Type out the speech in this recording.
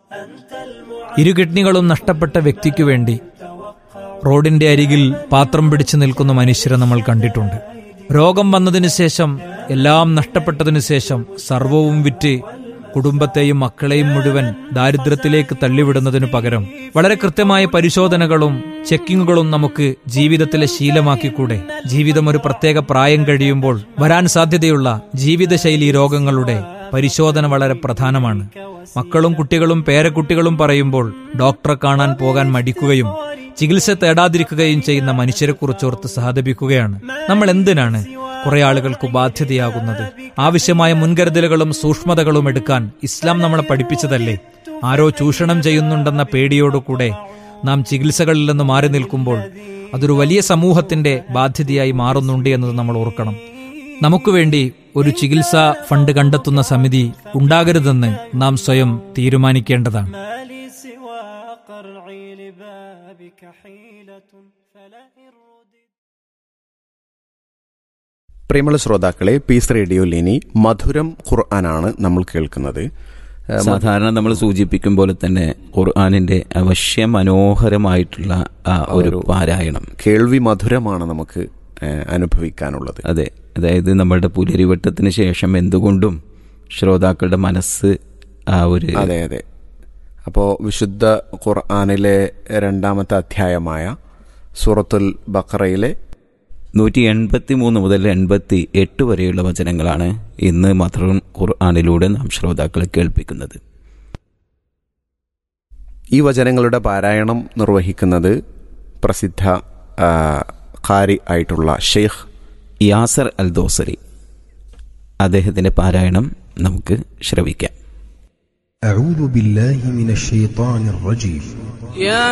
ഇരു കിഡ്നികളും നഷ്ടപ്പെട്ട വ്യക്തിക്കു വേണ്ടി റോഡിന്റെ അരികിൽ പാത്രം പിടിച്ചു നിൽക്കുന്ന മനുഷ്യരെ നമ്മൾ കണ്ടിട്ടുണ്ട് രോഗം വന്നതിനു ശേഷം എല്ലാം നഷ്ടപ്പെട്ടതിനു ശേഷം സർവവും വിറ്റ് കുടുംബത്തെയും മക്കളെയും മുഴുവൻ ദാരിദ്ര്യത്തിലേക്ക് തള്ളിവിടുന്നതിനു പകരം വളരെ കൃത്യമായ പരിശോധനകളും ചെക്കിങ്ങുകളും നമുക്ക് ജീവിതത്തിലെ ശീലമാക്കിക്കൂടെ ജീവിതം ഒരു പ്രത്യേക പ്രായം കഴിയുമ്പോൾ വരാൻ സാധ്യതയുള്ള ജീവിതശൈലി രോഗങ്ങളുടെ പരിശോധന വളരെ പ്രധാനമാണ് മക്കളും കുട്ടികളും പേരക്കുട്ടികളും പറയുമ്പോൾ ഡോക്ടറെ കാണാൻ പോകാൻ മടിക്കുകയും ചികിത്സ തേടാതിരിക്കുകയും ചെയ്യുന്ന മനുഷ്യരെക്കുറിച്ചോർത്ത് സഹതപിക്കുകയാണ് നമ്മൾ എന്തിനാണ് കുറെ ആളുകൾക്ക് ബാധ്യതയാകുന്നത് ആവശ്യമായ മുൻകരുതലുകളും സൂക്ഷ്മതകളും എടുക്കാൻ ഇസ്ലാം നമ്മളെ പഠിപ്പിച്ചതല്ലേ ആരോ ചൂഷണം ചെയ്യുന്നുണ്ടെന്ന പേടിയോടുകൂടെ നാം ചികിത്സകളിൽ നിന്ന് മാറി നിൽക്കുമ്പോൾ അതൊരു വലിയ സമൂഹത്തിന്റെ ബാധ്യതയായി മാറുന്നുണ്ട് എന്നത് നമ്മൾ ഓർക്കണം നമുക്ക് വേണ്ടി ഒരു ചികിത്സാ ഫണ്ട് കണ്ടെത്തുന്ന സമിതി ഉണ്ടാകരുതെന്ന് നാം സ്വയം തീരുമാനിക്കേണ്ടതാണ് ما لي سوى قرعي لبابك حيلة فلا إن رددت പ്രിയമുള്ള ശ്രോതാക്കളെ പീസ് റേഡിയോയിൽ ഇനി മധുരം ഖുർആനാണ് നമ്മൾ കേൾക്കുന്നത് ഏഹ് സാധാരണ നമ്മൾ സൂചിപ്പിക്കും പോലെ തന്നെ ഖുർആാനിന്റെ അവശ്യ മനോഹരമായിട്ടുള്ള ആ ഒരു പാരായണം കേൾവി മധുരമാണ് നമുക്ക് ഏഹ് അനുഭവിക്കാനുള്ളത് അതെ അതായത് നമ്മളുടെ പുലരിവട്ടത്തിന് ശേഷം എന്തുകൊണ്ടും ശ്രോതാക്കളുടെ മനസ്സ് ആ ഒരു അതെ അതെ അപ്പോൾ വിശുദ്ധ ഖുർആനിലെ രണ്ടാമത്തെ അധ്യായമായ സൂറത്തുൽ ബഖറയിലെ നൂറ്റി എൺപത്തി മൂന്ന് മുതൽ എൺപത്തി എട്ട് വരെയുള്ള വചനങ്ങളാണ് ഇന്ന് മധുരം ഖുർആാനിലൂടെ നാം ശ്രോതാക്കളെ കേൾപ്പിക്കുന്നത് ഈ വചനങ്ങളുടെ പാരായണം നിർവഹിക്കുന്നത് പ്രസിദ്ധ ആ, ഖാരി ആയിട്ടുള്ള ഷെയ്ഖ് യാസർ അൽ ദോസരി അദ്ദേഹത്തിന്റെ പാരായണം നമുക്ക് ശ്രവിക്കാം أعوذ بالله من الشيطان الرجيم